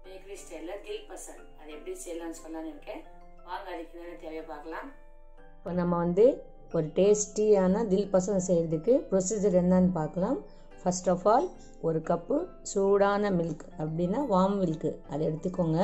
bakery ஸ்டைலில் தில் பசன் அது எப்படி செய்யலாம்னு சொல்லலான்னு இருக்கேன் வாங்க அதுக்கு என்னென்ன தேவையை பார்க்கலாம் இப்போ நம்ம வந்து ஒரு டேஸ்டியான தில் பசங்க செய்கிறதுக்கு ப்ரொசீஜர் என்னன்னு பார்க்கலாம் ஃபர்ஸ்ட் ஆஃப் ஆல் ஒரு கப்பு சூடான மில்க் அப்படின்னா வார்ம் மில்க்கு அதை எடுத்துக்கோங்க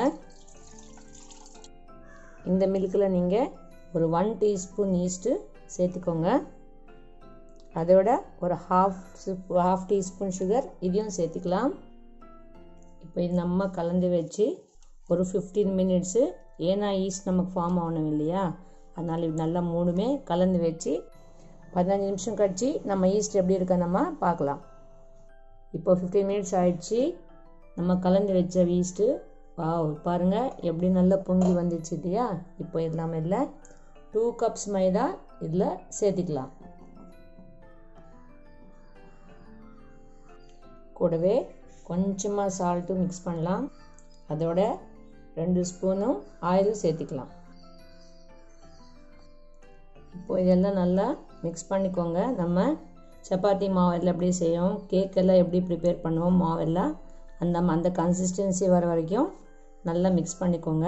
இந்த மில்கில் நீங்கள் ஒரு ஒன் டீஸ்பூன் ஈஸ்ட்டு சேர்த்துக்கோங்க அதோட ஒரு ஹாஃப் ஹாஃப் டீஸ்பூன் சுகர் இதையும் சேர்த்துக்கலாம் இப்போ இது நம்ம கலந்து வச்சு ஒரு ஃபிஃப்டீன் மினிட்ஸு ஏன்னா ஈஸ்ட் நமக்கு ஃபார்ம் ஆகணும் இல்லையா அதனால் இது நல்லா மூணுமே கலந்து வச்சு பதினஞ்சு நிமிஷம் கழிச்சு நம்ம ஈஸ்ட் எப்படி இருக்க நம்ம பார்க்கலாம் இப்போ ஃபிஃப்டீன் மினிட்ஸ் ஆயிடுச்சு நம்ம கலந்து வச்ச ஈஸ்ட்டு வாவ் பாருங்கள் எப்படி நல்லா பொங்கி வந்துச்சு இல்லையா இப்போ இது நம்ம இதில் டூ கப்ஸ் மைதா இதில் சேர்த்திக்கலாம் கூடவே கொஞ்சமாக சால்ட்டும் மிக்ஸ் பண்ணலாம் அதோட ரெண்டு ஸ்பூனும் ஆயிலும் சேர்த்திக்கலாம் இப்போ இதெல்லாம் நல்லா மிக்ஸ் பண்ணிக்கோங்க நம்ம சப்பாத்தி மாவெல்லாம் எப்படி செய்வோம் கேக்கெல்லாம் எப்படி ப்ரிப்பேர் பண்ணுவோம் மாவெல்லாம் அந்த அந்த கன்சிஸ்டன்சி வர வரைக்கும் நல்லா மிக்ஸ் பண்ணிக்கோங்க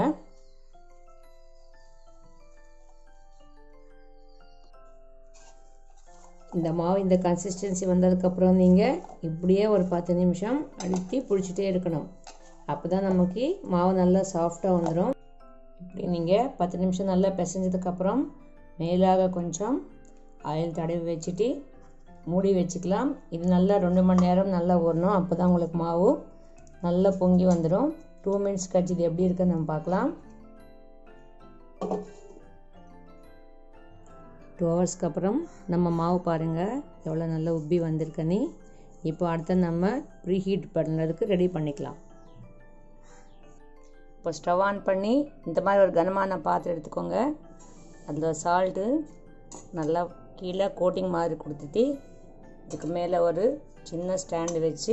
இந்த மாவு இந்த கன்சிஸ்டன்சி வந்ததுக்கப்புறம் நீங்கள் இப்படியே ஒரு பத்து நிமிஷம் அழுத்தி பிடிச்சிட்டே இருக்கணும் அப்போ தான் நமக்கு மாவு நல்லா சாஃப்டாக வந்துடும் இப்படி நீங்கள் பத்து நிமிஷம் நல்லா பிசைஞ்சதுக்கப்புறம் மேலாக கொஞ்சம் ஆயில் தடவி வச்சுட்டு மூடி வச்சுக்கலாம் இது நல்லா ரெண்டு மணி நேரம் நல்லா ஊறணும் அப்போ தான் உங்களுக்கு மாவு நல்லா பொங்கி வந்துடும் டூ மினிட்ஸ் கழிச்சு இது எப்படி இருக்குன்னு நம்ம பார்க்கலாம் டூ ஹவர்ஸ்க்கு அப்புறம் நம்ம மாவு பாருங்கள் எவ்வளோ நல்லா உப்பி வந்திருக்குன்னு இப்போ அடுத்து நம்ம ப்ரீஹீட் பண்ணுறதுக்கு ரெடி பண்ணிக்கலாம் இப்போ ஸ்டவ் ஆன் பண்ணி இந்த மாதிரி ஒரு கனமான பாத்திரம் எடுத்துக்கோங்க அந்த சால்ட்டு நல்லா கீழே கோட்டிங் மாதிரி கொடுத்துட்டு இதுக்கு மேலே ஒரு சின்ன ஸ்டாண்டு வச்சு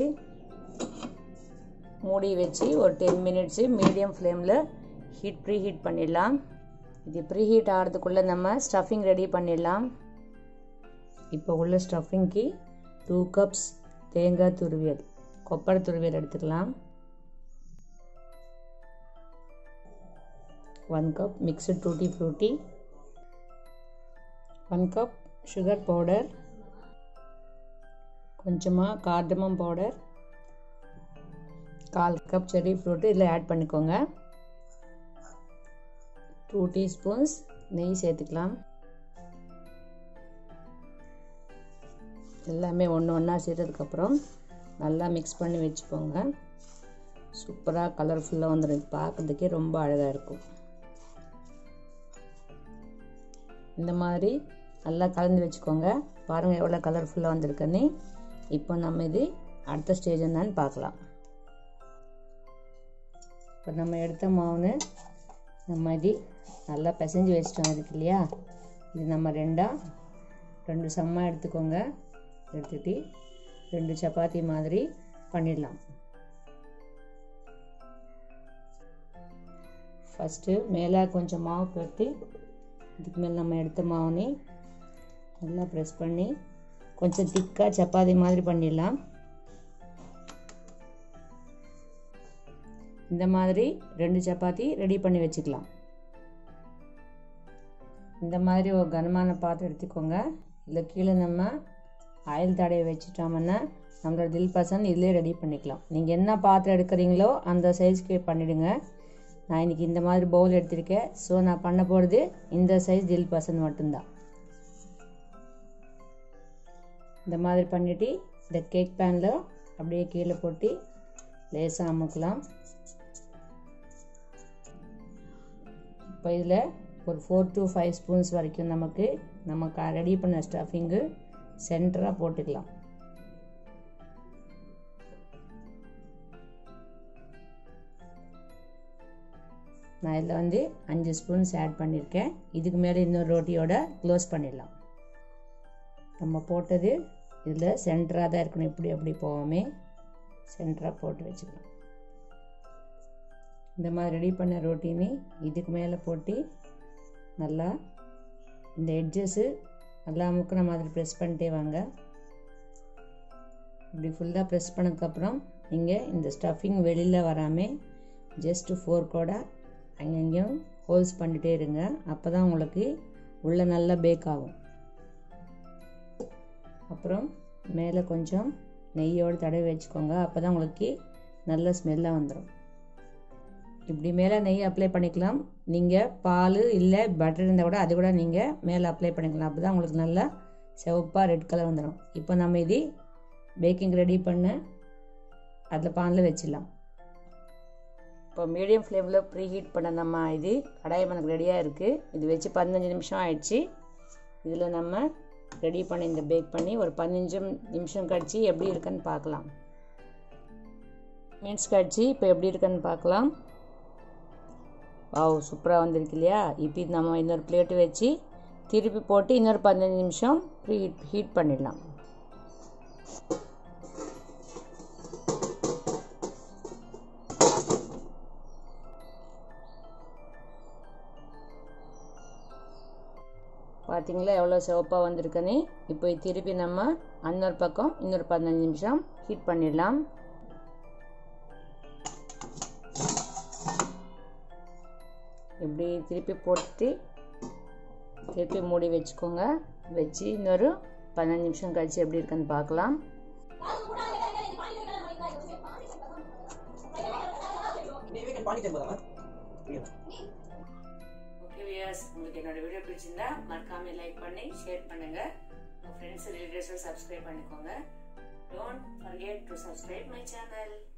மூடி வச்சு ஒரு டென் மினிட்ஸு மீடியம் ஃப்ளேமில் ஹீட் ப்ரீ ஹீட் பண்ணிடலாம் இது ப்ரீ ஹீட் ஆகிறதுக்குள்ளே நம்ம ஸ்டஃபிங் ரெடி பண்ணிடலாம் இப்போ உள்ள ஸ்டஃபிங்க்கு டூ கப்ஸ் தேங்காய் துருவியல் கொப்பரை துருவியல் எடுத்துக்கலாம் one cup mixed tutti frutti one cup sugar powder கொஞ்சமாக கார்டமம் பவுடர் கால் கப் செரி ஃப்ரூட்டு இதில் ஆட் பண்ணிக்கோங்க டூ டீஸ்பூன்ஸ் நெய் சேர்த்துக்கலாம் எல்லாமே ஒன்று ஒன்றா சேர்த்ததுக்கப்புறம் நல்லா மிக்ஸ் பண்ணி வச்சுக்கோங்க சூப்பராக கலர்ஃபுல்லாக வந்துடும் பார்க்குறதுக்கே ரொம்ப அழகாக இருக்கும் இந்த மாதிரி நல்லா கலந்து வச்சுக்கோங்க பாருங்கள் எவ்வளோ கலர்ஃபுல்லாக வந்திருக்குன்னு இப்போ நம்ம இது அடுத்த ஸ்டேஜ் என்னன்னு பார்க்கலாம் இப்போ நம்ம எடுத்த மாவுன்னு நம்ம இது நல்லா பிசைஞ்சு வச்சிட்டோம் இருக்கு இல்லையா இது நம்ம ரெண்டாக ரெண்டு சம்மாக எடுத்துக்கோங்க எடுத்துட்டு ரெண்டு சப்பாத்தி மாதிரி பண்ணிடலாம் ஃபஸ்ட்டு மேலே கொஞ்சம் மாவு போட்டு இதுக்கு மேலே நம்ம எடுத்த மாவுனே நல்லா ப்ரெஸ் பண்ணி கொஞ்சம் திக்காக சப்பாத்தி மாதிரி பண்ணிடலாம் இந்த மாதிரி ரெண்டு சப்பாத்தி ரெடி பண்ணி வச்சுக்கலாம் இந்த மாதிரி ஒரு கனமான பாத்திரம் எடுத்துக்கோங்க இதில் கீழே நம்ம ஆயில் தடவை வச்சுட்டோம்னா நம்மளோட தில் பசன் இதிலே ரெடி பண்ணிக்கலாம் நீங்கள் என்ன பாத்திரம் எடுக்கிறீங்களோ அந்த சைஸ்க்கு பண்ணிவிடுங்க நான் இன்றைக்கி இந்த மாதிரி பவுல் எடுத்திருக்கேன் ஸோ நான் பண்ண போகிறது இந்த சைஸ் தில் பசன் மட்டும்தான் இந்த மாதிரி பண்ணிவிட்டு இந்த கேக் பேனில் அப்படியே கீழே போட்டு லேசாக அமுக்கலாம் இப்போ இதில் ஒரு ஃபோர் டு ஃபைவ் ஸ்பூன்ஸ் வரைக்கும் நமக்கு நம்ம ரெடி பண்ண ஸ்டஃபிங்கு சென்டராக போட்டுக்கலாம் நான் இதில் வந்து அஞ்சு ஸ்பூன்ஸ் ஆட் பண்ணியிருக்கேன் இதுக்கு மேலே இன்னொரு ரோட்டியோட க்ளோஸ் பண்ணிடலாம் நம்ம போட்டது இதில் சென்டராக தான் இருக்கணும் இப்படி அப்படி போகாமே சென்டராக போட்டு வச்சுக்கலாம் இந்த மாதிரி ரெடி பண்ண ரொட்டினி இதுக்கு மேலே போட்டு நல்லா இந்த எட்ஜஸ்ஸு நல்லா முக்கிற மாதிரி ப்ரெஸ் பண்ணிட்டே வாங்க இப்படி ஃபுல்லாக ப்ரெஸ் பண்ணதுக்கப்புறம் நீங்கள் இந்த ஸ்டஃபிங் வெளியில் வராமல் ஜஸ்ட்டு ஃபோர்க்கோட அங்கங்கேயும் ஹோல்ஸ் பண்ணிட்டே இருங்க அப்போ தான் உங்களுக்கு உள்ளே நல்லா பேக் ஆகும் அப்புறம் மேலே கொஞ்சம் நெய்யோடு தடவி வச்சுக்கோங்க அப்போ தான் உங்களுக்கு நல்ல ஸ்மெல்லாக வந்துடும் இப்படி மேலே நெய் அப்ளை பண்ணிக்கலாம் நீங்கள் பால் இல்லை பட்டர் இருந்தால் கூட அது கூட நீங்கள் மேலே அப்ளை பண்ணிக்கலாம் அப்போ தான் உங்களுக்கு நல்லா சிவப்பாக ரெட் கலர் வந்துடும் இப்போ நம்ம இது பேக்கிங் ரெடி பண்ண அதில் பானில் வச்சிடலாம் இப்போ மீடியம் ஃப்ளேமில் ப்ரீ ஹீட் பண்ண நம்ம இது கடாயம் எனக்கு ரெடியாக இருக்குது இது வச்சு பதினஞ்சு நிமிஷம் ஆயிடுச்சு இதில் நம்ம ரெடி பண்ணி இந்த பேக் பண்ணி ஒரு பதினஞ்சு நிமிஷம் கழிச்சு எப்படி இருக்குன்னு பார்க்கலாம் மினிட்ஸ் கழிச்சு இப்போ எப்படி இருக்குன்னு பார்க்கலாம் வாவ் சூப்பராக வந்திருக்கு இல்லையா இப்போ இது நம்ம இன்னொரு பிளேட்டு வச்சு திருப்பி போட்டு இன்னொரு பதினஞ்சு நிமிஷம் ப்ரீ ஹீட் ஹீட் பண்ணிடலாம் பார்த்தீங்களா எவ்வளோ சிவப்பாக வந்திருக்குன்னு இப்போ திருப்பி நம்ம இன்னொரு பக்கம் இன்னொரு பதினஞ்சு நிமிஷம் ஹீட் பண்ணிடலாம் இப்படி திருப்பி போட்டு திருப்பி மூடி வச்சுக்கோங்க வச்சு இன்னொரு பதினஞ்சு நிமிஷம் கழிச்சு எப்படி இருக்குன்னு பார்க்கலாம் ஓகே வியர்ஸ் உங்களுக்கு என்னோட வீடியோ பிடிச்சிருந்தா மறக்காம லைக் பண்ணி ஷேர் பண்ணுங்க உங்க ஃப்ரெண்ட்ஸ் ரிலேட்டிவ்ஸை சப்ஸ்கிரைப் பண்ணிக்கோங்க don't forget to subscribe my channel